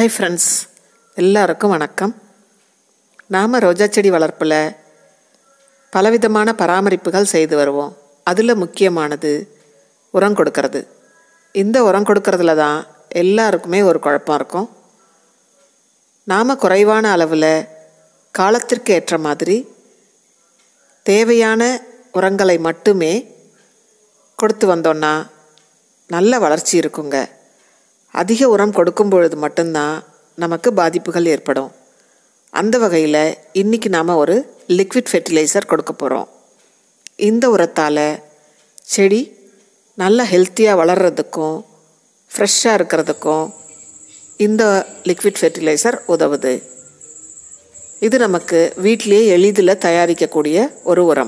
hi friends எல்லாருக்கும் வணக்கம் நாம் ரோஜா செடி வளர்ப்பில் பலவிதமான பராமரிப்புகள் செய்து வருவோம் அதில் முக்கியமானது உரம் கொடுக்கறது இந்த உரம் கொடுக்கறதுல தான் எல்லாருக்குமே ஒரு குழப்பம் இருக்கும் நாம் குறைவான அளவில் காலத்திற்கு ஏற்ற மாதிரி தேவையான உரங்களை மட்டுமே கொடுத்து வந்தோன்னா நல்ல வளர்ச்சி இருக்குங்க அதிக உரம் கொடுக்கும் பொழுது மட்டும்தான் நமக்கு பாதிப்புகள் ஏற்படும் அந்த வகையில் இன்றைக்கி நாம் ஒரு லிக்விட் ஃபெர்டிலைசர் கொடுக்க போகிறோம் இந்த உரத்தால் செடி நல்ல ஹெல்த்தியாக வளர்கிறதுக்கும் ஃப்ரெஷ்ஷாக இருக்கிறதுக்கும் இந்த லிக்விட் ஃபெர்டிலைசர் உதவுது இது நமக்கு வீட்டிலேயே எளிதில் தயாரிக்கக்கூடிய ஒரு உரம்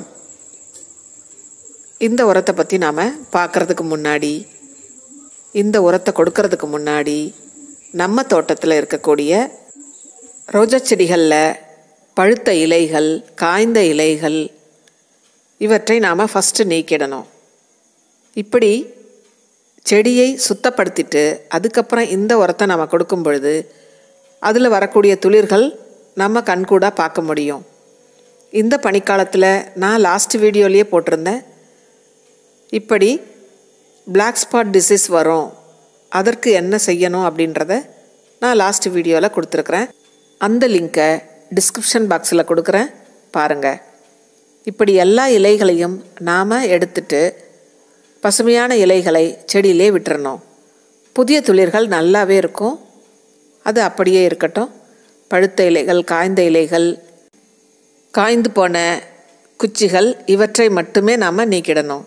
இந்த உரத்தை பற்றி நாம் பார்க்குறதுக்கு முன்னாடி இந்த உரத்தை கொடுக்கறதுக்கு முன்னாடி நம்ம தோட்டத்தில் இருக்கக்கூடிய ரோஜா செடிகளில் பழுத்த இலைகள் காய்ந்த இலைகள் இவற்றை நாம் ஃபஸ்ட்டு நீக்கிடணும் இப்படி செடியை சுத்தப்படுத்திட்டு அதுக்கப்புறம் இந்த உரத்தை நம்ம கொடுக்கும் பொழுது அதில் வரக்கூடிய துளிர்கள் நம்ம கண்கூடாக பார்க்க முடியும் இந்த பனிக்காலத்தில் நான் லாஸ்ட் வீடியோலேயே போட்டிருந்தேன் இப்படி பிளாக் ஸ்பாட் டிசீஸ் வரும் அதற்கு என்ன செய்யணும் அப்படின்றத நான் லாஸ்ட் வீடியோவில் கொடுத்துருக்குறேன் அந்த லிங்க்கை டிஸ்கிரிப்ஷன் பாக்ஸில் கொடுக்குறேன் பாருங்கள் இப்படி எல்லா இலைகளையும் நாம் எடுத்துட்டு பசுமையான இலைகளை செடியிலே விட்டுறணும் புதிய துளிர்கள் நல்லாவே இருக்கும் அது அப்படியே இருக்கட்டும் பழுத்த இலைகள் காய்ந்த இலைகள் காய்ந்து போன குச்சிகள் இவற்றை மட்டுமே நாம் நீக்கிடணும்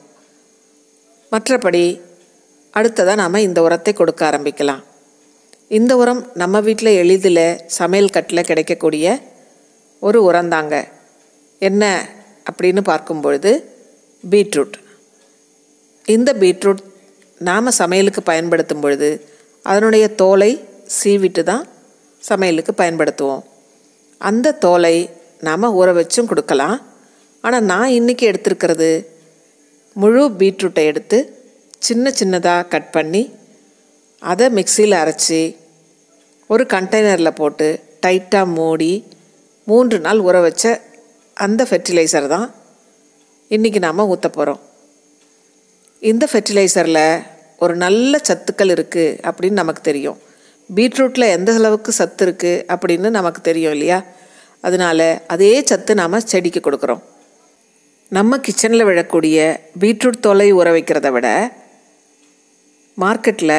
மற்றபடி அடுத்ததாக நாம் இந்த உரத்தை கொடுக்க ஆரம்பிக்கலாம் இந்த உரம் நம்ம வீட்டில் எளிதில் சமையல் கட்டில் கிடைக்கக்கூடிய ஒரு உரந்தாங்க என்ன அப்படின்னு பார்க்கும்பொழுது பீட்ரூட் இந்த பீட்ரூட் நாம் சமையலுக்கு பயன்படுத்தும் பொழுது அதனுடைய தோலை சீவிட்டு தான் சமையலுக்கு பயன்படுத்துவோம் அந்த தோலை நாம் ஊற வச்சும் கொடுக்கலாம் ஆனால் நான் இன்றைக்கி எடுத்திருக்கிறது முழு பீட்ரூட்டை எடுத்து சின்ன சின்னதாக கட் பண்ணி அதை மிக்சியில் அரைச்சி ஒரு கண்டெய்னரில் போட்டு டைட்டாக மூடி மூன்று நாள் ஊற வச்ச அந்த ஃபெர்டிலைசர் தான் இன்றைக்கி நாம் ஊற்ற போகிறோம் இந்த ஃபெர்டிலைசரில் ஒரு நல்ல சத்துக்கள் இருக்குது அப்படின்னு நமக்கு தெரியும் பீட்ரூட்டில் எந்த அளவுக்கு சத்து இருக்குது அப்படின்னு நமக்கு தெரியும் இல்லையா அதனால் அதே சத்து நாம் செடிக்கு கொடுக்குறோம் நம்ம கிச்சனில் விழக்கூடிய பீட்ரூட் தோலை ஊற வைக்கிறத விட மார்க்கெட்டில்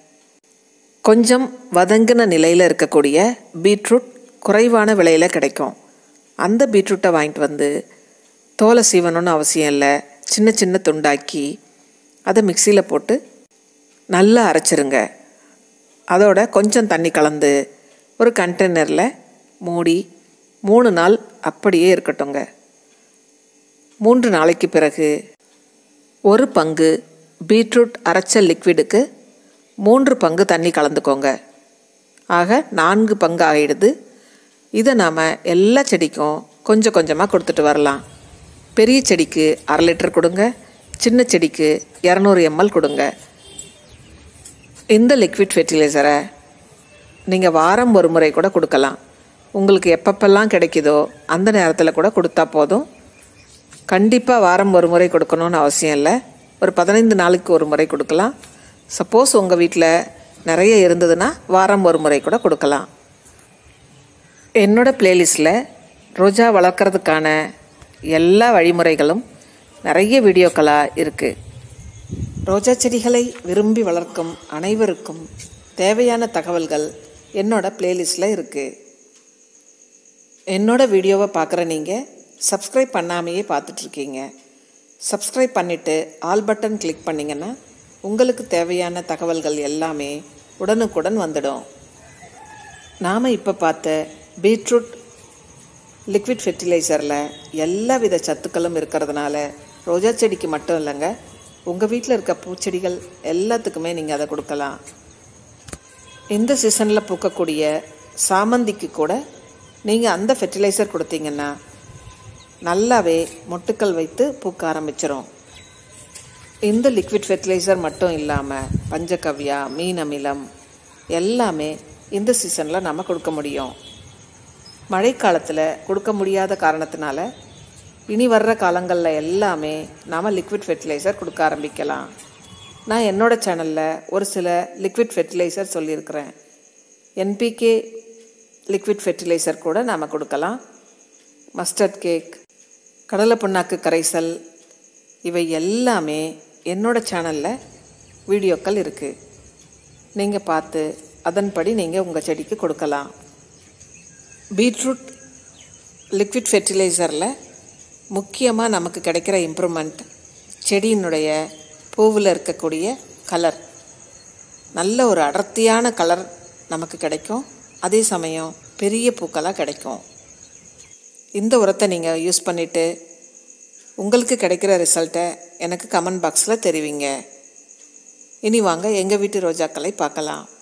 கொஞ்சம் வதங்கின நிலையில் இருக்கக்கூடிய பீட்ரூட் குறைவான விலையில் கிடைக்கும் அந்த பீட்ரூட்டை வாங்கிட்டு வந்து தோலை சீவணும்னு அவசியம் இல்லை சின்ன சின்ன துண்டாக்கி அதை மிக்சியில் போட்டு நல்லா அரைச்சிருங்க அதோட கொஞ்சம் தண்ணி கலந்து ஒரு கண்டெய்னரில் மூடி மூணு நாள் அப்படியே இருக்கட்டுங்க மூன்று நாளைக்கு பிறகு ஒரு பங்கு பீட்ரூட் அரைச்ச லிக்விடுக்கு மூன்று பங்கு தண்ணி கலந்துக்கோங்க ஆக நான்கு பங்கு ஆகிடுது இதை நாம் எல்லா செடிக்கும் கொஞ்சம் கொஞ்சமாக கொடுத்துட்டு வரலாம் பெரிய செடிக்கு அரை லிட்டர் கொடுங்க சின்ன செடிக்கு இரநூறு எம்எல் கொடுங்க இந்த லிக்விட் ஃபெர்டிலைசரை நீங்கள் வாரம் ஒரு முறை கூட கொடுக்கலாம் உங்களுக்கு எப்பப்பெல்லாம் கிடைக்குதோ அந்த நேரத்தில் கூட கொடுத்தா போதும் கண்டிப்பாக வாரம் ஒரு முறை கொடுக்கணும்னு அவசியம் இல்லை ஒரு பதினைந்து நாளைக்கு ஒரு முறை கொடுக்கலாம் சப்போஸ் உங்கள் வீட்டில் நிறைய இருந்ததுன்னா வாரம் ஒரு முறை கூட கொடுக்கலாம் என்னோடய ப்ளேலிஸ்ட்டில் ரோஜா வளர்க்குறதுக்கான எல்லா வழிமுறைகளும் நிறைய வீடியோக்களாக இருக்குது ரோஜா செடிகளை விரும்பி வளர்க்கும் அனைவருக்கும் தேவையான தகவல்கள் என்னோட ப்ளேலிஸ்ட்டில் இருக்குது என்னோட வீடியோவை பார்க்குற நீங்கள் சப்ஸ்கிரைப் பண்ணாமையே பார்த்துட்ருக்கீங்க சப்ஸ்கிரைப் பண்ணிவிட்டு ஆல் பட்டன் கிளிக் பண்ணிங்கன்னா உங்களுக்கு தேவையான தகவல்கள் எல்லாமே உடனுக்குடன் வந்துடும் நாம் இப்போ பார்த்த பீட்ரூட் லிக்விட் ஃபெர்டிலைசரில் எல்லா வித சத்துக்களும் இருக்கிறதுனால ரோஜா செடிக்கு மட்டும் இல்லைங்க உங்கள் வீட்டில் இருக்க பூச்செடிகள் எல்லாத்துக்குமே நீங்கள் அதை கொடுக்கலாம் இந்த சீசனில் பூக்கக்கூடிய சாமந்திக்கு கூட நீங்கள் அந்த ஃபெர்டிலைசர் கொடுத்தீங்கன்னா நல்லாவே மொட்டுக்கள் வைத்து பூக்க ஆரம்பிச்சிரும் இந்த லிக்விட் ஃபெர்டிலைசர் மட்டும் இல்லாமல் பஞ்சகவ்யா மீன் அமிலம் எல்லாமே இந்த சீசனில் நம்ம கொடுக்க முடியும் மழைக்காலத்தில் கொடுக்க முடியாத காரணத்தினால இனி வர்ற காலங்களில் எல்லாமே நாம் லிக்விட் ஃபெர்டிலைசர் கொடுக்க ஆரம்பிக்கலாம் நான் என்னோடய சேனலில் ஒரு சில லிக்விட் ஃபெர்டிலைசர் சொல்லியிருக்கிறேன் என்பிகே லிக்விட் ஃபெர்டிலைசர் கூட நாம் கொடுக்கலாம் மஸ்டர்ட் கேக் கடலை புண்ணாக்கு கரைசல் இவை எல்லாமே என்னோட சேனலில் வீடியோக்கள் இருக்குது நீங்கள் பார்த்து அதன்படி நீங்கள் உங்கள் செடிக்கு கொடுக்கலாம் பீட்ரூட் லிக்விட் ஃபெர்டிலைசரில் முக்கியமாக நமக்கு கிடைக்கிற இம்ப்ரூவ்மெண்ட் செடியினுடைய பூவில் இருக்கக்கூடிய கலர் நல்ல ஒரு அடர்த்தியான கலர் நமக்கு கிடைக்கும் அதே சமயம் பெரிய பூக்களாக கிடைக்கும் இந்த உரத்தை நீங்கள் யூஸ் பண்ணிவிட்டு உங்களுக்கு கிடைக்கிற ரிசல்ட்டை எனக்கு கமெண்ட் பாக்ஸில் தெரிவிங்க இனி வாங்க எங்கள் வீட்டு ரோஜாக்களை பார்க்கலாம்